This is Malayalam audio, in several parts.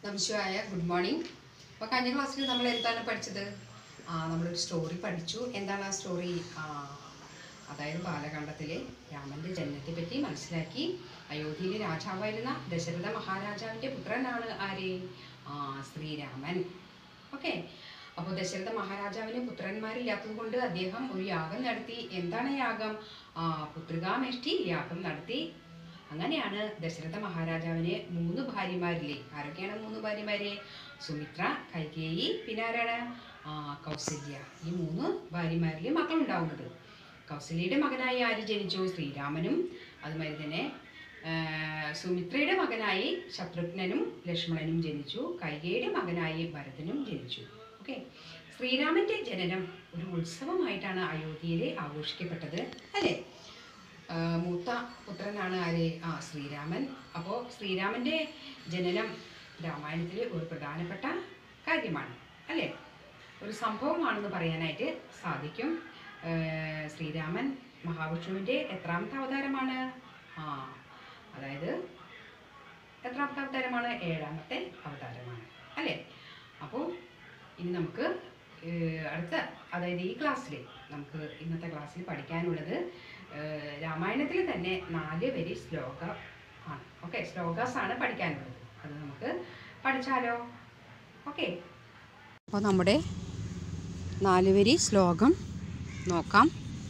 നമസ്കാര ഗുഡ് മോർണിംഗ് അപ്പോൾ കഴിഞ്ഞ ക്ലാസ്സിൽ നമ്മൾ എന്താണ് പഠിച്ചത് ആ നമ്മളൊരു സ്റ്റോറി പഠിച്ചു എന്താണ് ആ സ്റ്റോറി ആ അതായത് ബാലകാണ്ഡത്തിലെ രാമൻ്റെ ജനനത്തെ പറ്റി മനസ്സിലാക്കി അയോധ്യയിലെ രാജാവായിരുന്ന ദശരഥ മഹാരാജാവിൻ്റെ പുത്രനാണ് ആര് ആ ശ്രീരാമൻ ഓക്കെ അപ്പോൾ ദശരഥ മഹാരാജാവിന് പുത്രന്മാരില്ലാത്തത് കൊണ്ട് അദ്ദേഹം ഒരു യാഗം നടത്തി എന്താണ് യാഗം ആ പുത്രികാമേഷ്ടി യാഗം നടത്തി അങ്ങനെയാണ് ദശരഥ മഹാരാജാവിന് മൂന്ന് ഭാര്യമാരില്ലേ ആരൊക്കെയാണ് മൂന്ന് ഭാര്യമാര് സുമിത്ര കൈകേയി പിന്നെ ആരാണ് ആ കൗസല്യ ഈ മൂന്ന് ഭാര്യമാരിൽ മക്കളുണ്ടാവുന്നത് കൗസല്യയുടെ മകനായി ആര് ജനിച്ചു ശ്രീരാമനും അതുമാതിരി തന്നെ ആ, സുമിത്രയുടെ മകനായി ശത്രുഘ്നനും ലക്ഷ്മണനും ജനിച്ചു കൈകേയുടെ മകനായി ഭരതനും ജനിച്ചു ഓക്കെ ശ്രീരാമന്റെ ജനനം ഒരു ഉത്സവമായിട്ടാണ് അയോധ്യയിൽ ആഘോഷിക്കപ്പെട്ടത് അല്ലേ ആ, മൂത്ത പുത്രനാണ് ആര് ആ ശ്രീരാമൻ അപ്പോൾ ശ്രീരാമൻ്റെ ജനനം രാമായണത്തിൽ ഒരു പ്രധാനപ്പെട്ട കാര്യമാണ് അല്ലേ ഒരു സംഭവമാണെന്ന് പറയാനായിട്ട് സാധിക്കും ആ, ശ്രീരാമൻ മഹാവിഷ്ണുവിൻ്റെ എത്രാമത്തെ അവതാരമാണ് ആ അതായത് എത്രാമത്തെ അവതാരമാണ് ഏഴാമത്തെ അവതാരമാണ് അല്ലേ അപ്പോൾ ഇനി നമുക്ക് ഏഹ്, അടുത്ത അതായത് ഈ ക്ലാസ്സിൽ നമുക്ക് ഇന്നത്തെ ക്ലാസ്സിൽ പഠിക്കാനുള്ളത് ഏഹ്, രാമായണത്തിൽ തന്നെ നാല് വരി ശ്ലോക ആണ് ഓക്കെ ശ്ലോകാസ് ആണ് പഠിക്കാനുള്ളത് അത് നമുക്ക് പഠിച്ചാലോ ഓക്കെ അപ്പോൾ നമ്മുടെ നാല് വരി ശ്ലോകം നോക്കാം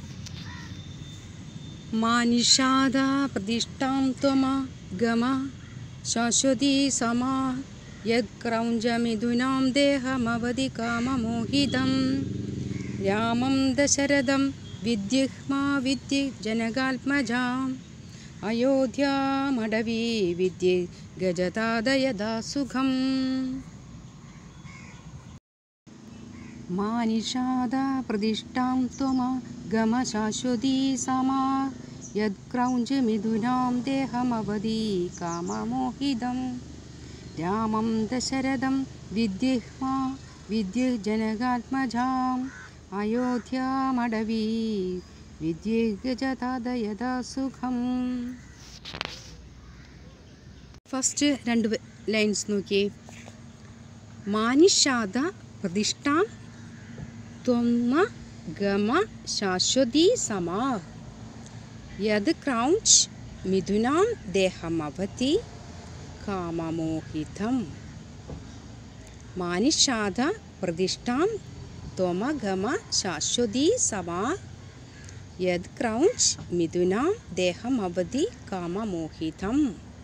മാനിഷാദ പ്രതിഷ്ഠാം ത്വമ ഗമ ശാശ്വതി സമാ യക്രൗഞ്ചമിഥുനാം ദേഹമവധി കാമമോഹിതം രാമം ദശരഥം വിദ്യുഹ്മാ വിദ്യ ജനകാത്മജാം അയോധ്യാമടവീ വിദ്യ ഗജതാദയദാ സുഖം മാനിഷാദ പ്രതിഷ്ഠാം ത്വമ ഗമ ശാശ്വതീ സമാ യത്ക്രൗഞ്ചമിഥുനാം ദേഹമവധി കാമമോഹിതം രാമം ദശരഥം വിദ്യുഹ്മാ വിദ്യ ജനകാത്മജാം അയോധ്യാമടവീ വിദ്യഗജതാദയദാ സുഖം ഫസ്റ്റ് രണ്ട് ലൈൻസ് നോക്കിയേ മാനിഷാദ പ്രതിഷ്ഠാം ത്വമ ഗമ ശാശ്വതീ സമാ യത് ക്രൗഞ്ച് മിഥുനാം ദേഹമവതി കാമമോഹിതം മാനിഷാദ പ്രതിഷ്ഠാം ത്വമ ഗമ ശാശ്വതീ സമാ യത് ക്രൗഞ്ച് മിഥുനാം ദേഹമവതി കാമമോഹിതം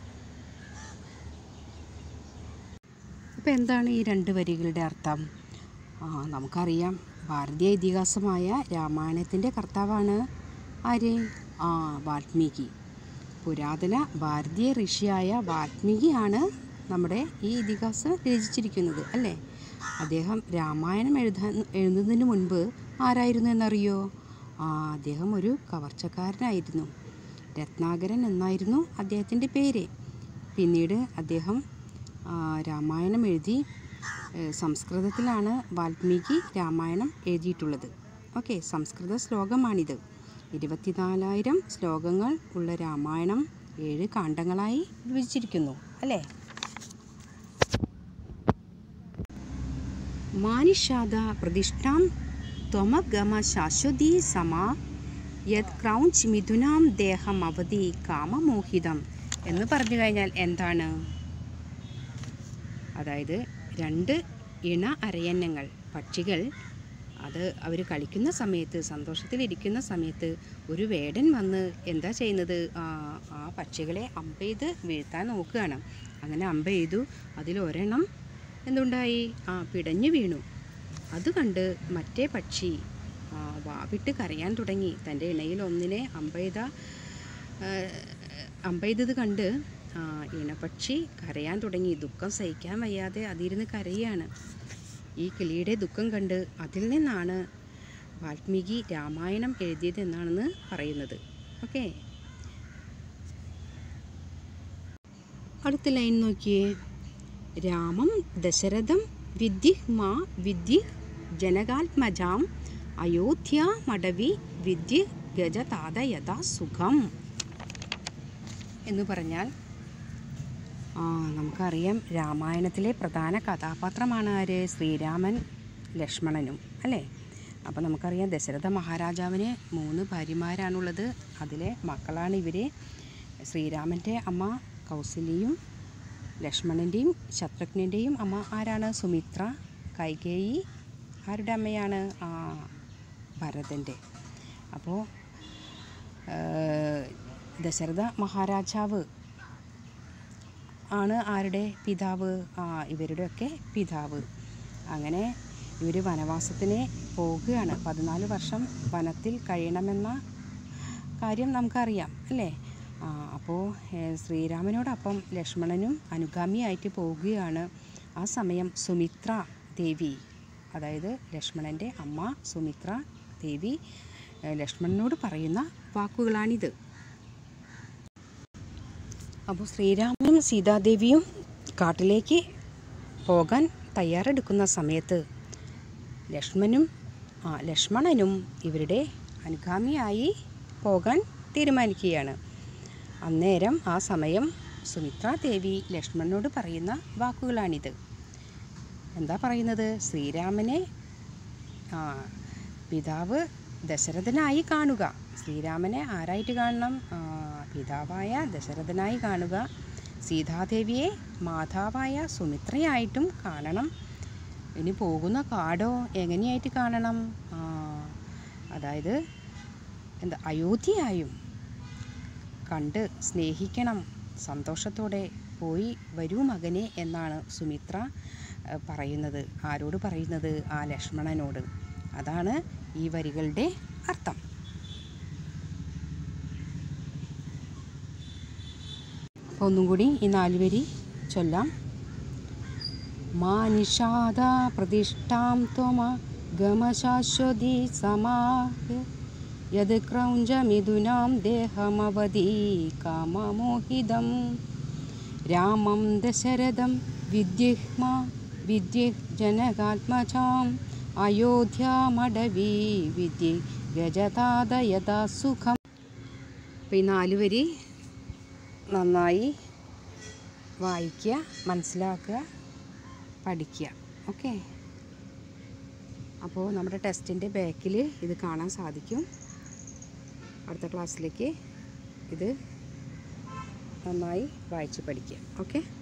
അപ്പോൾ എന്താണ് ഈ രണ്ട് വരികളുടെ അർത്ഥം ആ നമുക്കറിയാം ഭാരതീയ ഇതിഹാസമായ രാമായണത്തിൻ്റെ കർത്താവാണ് ആര് ആ വാൽമീകി പുരാതന ഭാരതീയ ഋഷിയായ വാൽമീകിയാണ് നമ്മുടെ ഈ ഇതിഹാസം രചിച്ചിരിക്കുന്നത് അല്ലേ അദ്ദേഹം രാമായണം എഴുതാൻ എഴുതുന്നതിന് മുൻപ് ആരായിരുന്നു എന്നറിയോ ആ അദ്ദേഹം ഒരു കവർച്ചക്കാരനായിരുന്നു രത്നാകരൻ എന്നായിരുന്നു അദ്ദേഹത്തിൻ്റെ പേര് പിന്നീട് അദ്ദേഹം ആ, രാമായണം എഴുതി ഏഹ്, സംസ്കൃതത്തിലാണ് വാൽമീകി രാമായണം എഴുതിയിട്ടുള്ളത് ഓക്കെ സംസ്കൃത ശ്ലോകമാണിത് ഇരുപത്തിനാലായിരം ശ്ലോകങ്ങൾ ഉള്ള രാമായണം ഏഴ് കാണ്ഡങ്ങളായി വിഭജിച്ചിരിക്കുന്നു അല്ലേ മാനിഷാദ പ്രതിഷ്ഠാം ത്വമഗമ ശാശ്വതീ സമാ യത് ക്രൗഞ്ച് മിഥുനാം ദേഹം അവധി കാമമോഹിതം എന്ന് പറഞ്ഞു കഴിഞ്ഞാൽ എന്താണ് അതായത് രണ്ട് ഇണ അരയന്നങ്ങൾ പക്ഷികൾ അത് അവർ കളിക്കുന്ന സമയത്ത് സന്തോഷത്തിലിരിക്കുന്ന സമയത്ത് ഒരു വേടൻ വന്ന് എന്താ ചെയ്യുന്നത് ആ ആ പക്ഷികളെ അമ്പ ചെയ്ത് വീഴ്ത്താൻ നോക്കുകയാണ് അങ്ങനെ അമ്പ ചെയ്തു അതിൽ ഒരെണ്ണം എന്തുണ്ടായി ആ പിടഞ്ഞു വീണു അത് കണ്ട് മറ്റേ പക്ഷി ആ, വാവിട്ട് കരയാൻ തുടങ്ങി തൻ്റെ ഇണയിൽ ഒന്നിനെ അമ്പ ചെയ്ത ആ, അമ്പ ചെയ്തത് കണ്ട് ആ, ഇണപക്ഷി കരയാൻ തുടങ്ങി ദുഃഖം സഹിക്കാൻ വയ്യാതെ അതിരുന്ന് കരയാണ് ഈ കിളിയുടെ ദുഃഖം കണ്ട് അതിൽ നിന്നാണ് വാൽമീകി രാമായണം എഴുതിയത് എന്നാണെന്ന് പറയുന്നത് ഓക്കെ അടുത്ത ലൈൻ നോക്കിയേ രാമം ദശരഥം വിദ്യഹ് മാ വിദ്യ ജനകാത്മജാം അയോധ്യ മടവി വിദ്യ ഗജതാതയത സുഖം എന്ന് പറഞ്ഞാൽ ആ നമുക്കറിയാം രാമായണത്തിലെ പ്രധാന കഥാപാത്രമാണ് ആര് ശ്രീരാമൻ ലക്ഷ്മണനും അല്ലേ അപ്പോൾ നമുക്കറിയാം ദശരഥ മഹാരാജാവിന് മൂന്ന് ഭാര്യമാരാണുള്ളത് അതിലെ മക്കളാണ് ഇവർ ശ്രീരാമൻ്റെ അമ്മ കൗസല്യയും ലക്ഷ്മണൻ്റെയും ശത്രുഘ്നൻ്റെയും അമ്മ ആരാണ് സുമിത്ര കൈകേയി ആരുടെ അമ്മയാണ് ആ ഭരതൻ്റെ അപ്പോൾ ദശരഥ മഹാരാജാവ് ആണ് ആരുടെ പിതാവ് ആ ഇവരുടെയൊക്കെ പിതാവ് അങ്ങനെ ഇവർ വനവാസത്തിന് പോകുകയാണ് പതിനാല് വർഷം വനത്തിൽ കഴിയണമെന്ന കാര്യം നമുക്കറിയാം അല്ലേ ആ അപ്പോൾ ഏഹ്, ശ്രീരാമനോടൊപ്പം ലക്ഷ്മണനും അനുഗാമിയായിട്ട് പോവുകയാണ് ആ സമയം സുമിത്ര ദേവി അതായത് ലക്ഷ്മണൻ്റെ അമ്മ സുമിത്ര ദേവി ഏഹ്, ലക്ഷ്മണനോട് പറയുന്ന വാക്കുകളാണിത് അപ്പോൾ ശ്രീരാമനും സീതാദേവിയും കാട്ടിലേക്ക് പോകാൻ തയ്യാറെടുക്കുന്ന സമയത്ത് ലക്ഷ്മണനും ആ ലക്ഷ്മണനും ഇവരുടെ അനുഗാമിയായി പോകാൻ തീരുമാനിക്കുകയാണ് അന്നേരം ആ സമയം സുമിത്ര ദേവി ലക്ഷ്മണനോട് പറയുന്ന വാക്കുകളാണിത് എന്താ പറയുന്നത് ശ്രീരാമനെ ആ പിതാവ് ദശരഥനായി കാണുക ശ്രീരാമനെ ആരായിട്ട് കാണണം ആ, പിതാവായ ദശരഥനായി കാണുക സീതാദേവിയെ മാതാവായ സുമിത്രയായിട്ടും കാണണം ഇനി പോകുന്ന കാടോ എങ്ങനെയായിട്ട് കാണണം ആ, അതായത് എന്താ അയോധ്യയായും കണ്ട് സ്നേഹിക്കണം സന്തോഷത്തോടെ പോയി വരൂ മകനെ എന്നാണ് സുമിത്ര ഏഹ്, പറയുന്നത് ആരോട് പറയുന്നത് ആ ലക്ഷ്മണനോട് അതാണ് ഈ വരികളുടെ അർത്ഥം അപ്പോൾ ഒന്നും കൂടി ഈ നാല് വരി ചൊല്ലാം മാ നിഷാദ പ്രതിഷ്ഠാം ത്വമ ഗമശാശ്വതി സമാഹ് യത് ക്രൗഞ്ചമിഥുനാം ദേഹമവധി കാമമോഹിതം രാമം ദശരഥം വിദ്യുഹ്മ വിദ്യുഹ് ജനകാത്മജാം അയോധ്യാമടവി വിദ്യ ഗജതാദയതാ സുഖം അപ്പോൾ ഈ നാല് വരി നന്നായി വായിക്കുക മനസ്സിലാക്കുക പഠിക്കുക ഓക്കെ അപ്പോൾ നമ്മുടെ ടെസ്റ്റിൻ്റെ ബാക്കിൽ ഇത് കാണാൻ സാധിക്കും അടുത്ത ക്ലാസ്സിലേക്ക് ഇത് നന്നായി വായിച്ച് പഠിക്കുക ഓക്കെ